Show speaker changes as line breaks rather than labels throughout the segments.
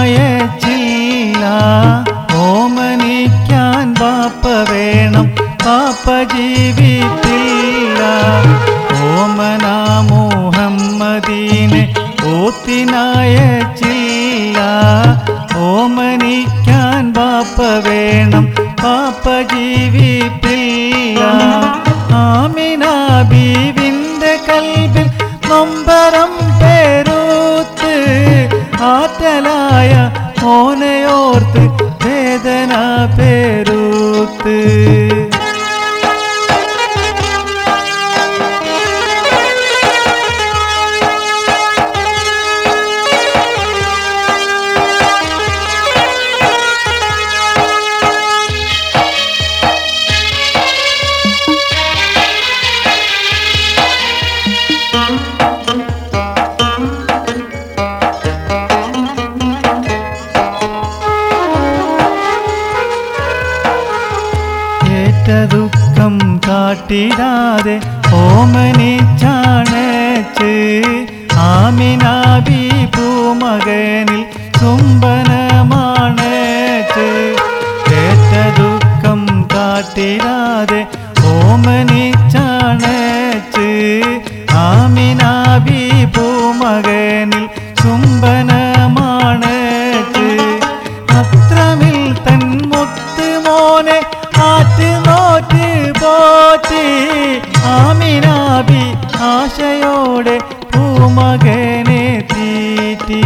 ഓത്തിനയച്ചില്ല ഓമനിക്കാൻ ബാപ്പ വേണം പാപ്പ ജീവിപ്പില്ല ഓമന മുഹമ്മദീനെ ഓത്തിനയച്ചില്ല ഓമനിക്കാൻ ബാപ്പ വേണം പാപ്പ ജീവിപ്പില്ല ആമിന ബീവിന്റെ കൽവിൽ നൊമ്പരം പേരൂത്ത് ആറ്റലായ മോനയോർത്ത് വേദന പേരൂത്ത് ഏറ്റ ദുഃഖം കാട്ടിടാതെ ഓമനിച്ചാണച്ച് ആമിനാബി പൂമകനിൽ ചുംബനമാണച്ച് ഏറ്റ ദുഃഖം കാട്ടിടാതെ ഓമനിച്ചാണച്ച് ആമിനാബി പൂമകനിൽ ചുംബനമാണച്ച് അത്രമിൽ തൻ മുത്ത് മോനെ ആറ്റ് നോറ്റ് പോറ്റി ആമിനാബി ആശയോടെ പൂമകനെ തീറ്റി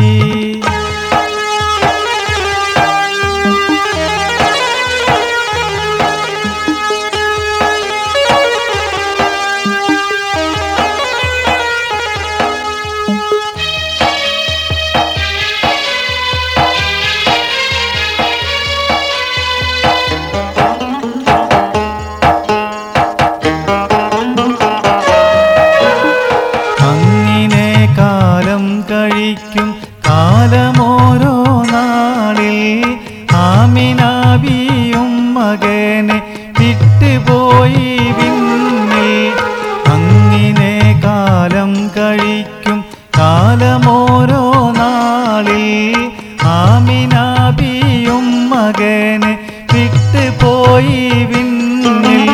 അങ്ങനെ കാലം കഴിക്കും കാലമോരോ നാളിൽ ആമിനാബിയും മകനെ വിട്ടുപോയി വിണ്ണിൽ അങ്ങനെ കാലം കഴിക്കും കാലമോരോ നാളിൽ ആമിനാബിയും മകനെ വിട്ടുപോയി വിണ്ണിൽ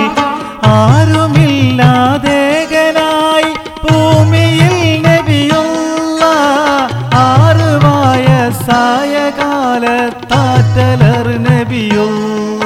ആരുമില്ലാതേകനായി ഭൂമിയിൽ നബിയുള്ള ആറ് വയസ്സായ കാലത്താറ്റലർ നബിയുള്ള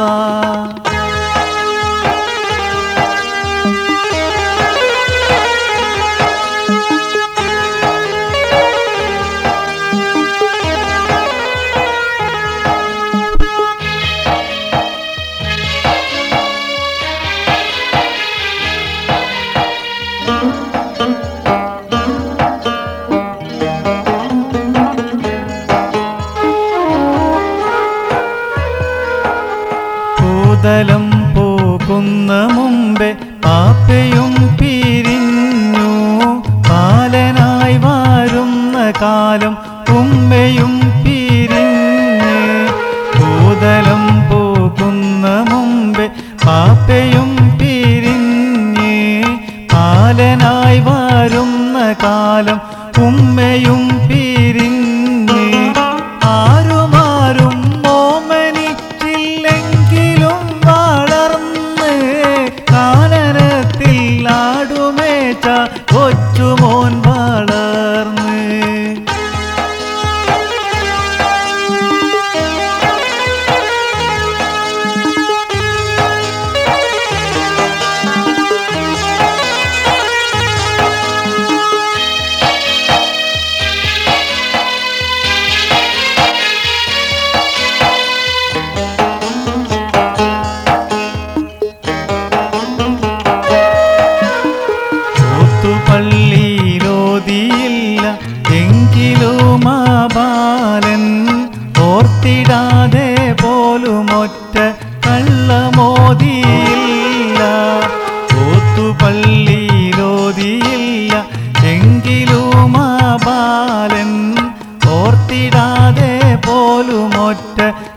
ഭൂതലം പോകുന്ന മുമ്പേ പാപ്പയും പിരിഞ്ഞു പാലനായി വാരുന്ന കാലം ഉമ്മയും പിരിഞ്ഞ് ഭൂതലം പോകുന്ന മുമ്പേ പാപ്പയും പിരിഞ്ഞ് പാലനായി വാരുന്ന കാലം ഉമ്മയും പിരിഞ്ഞ് ആരുമാരും ഓമനിച്ചില്ലെങ്കിലും വളർന്ന് കാനനത്തിൽ ആടുമേച്ച കൊച്ചുമോൻ വളർന്ന് പള്ളിയിലോതിയില്ല എങ്കിലും ആ ബാലൻ ഓർത്തിടാതെ പോലുമൊറ്റ കള്ളമോതിയില്ല ഓത്തുപള്ളിയിലോതിയില്ല എങ്കിലും ആ ബാലൻ ഓർത്തിടാതെ പോലുമൊറ്റ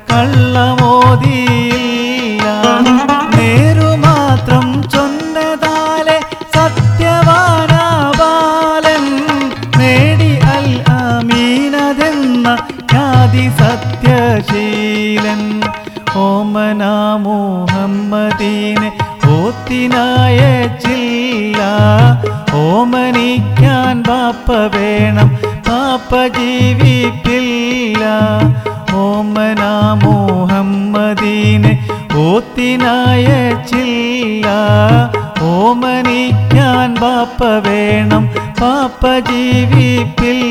കള്ളമോതിയില്ല നേരുമാത്രം ചൊന്നതാലെ സത്യവാനാ ബാലൻ നേടി അൽ അമീനതെന്ന ഖ്യാതി സത്യശീലൻ ഓമന മുഹമ്മദീനെ ഓത്തിനായ ചില്ല ഓമനിക്കാൻ ബാപ്പ വേണം പാപ്പ ജീവിപ്പില്ല ഓമന മുഹമ്മദീനെ ഓത്തിനായ ചില്ല ഓമനിക്കാൻ ബാപ്പ വേണം പാപ്പ ജീവിപ്പില്ല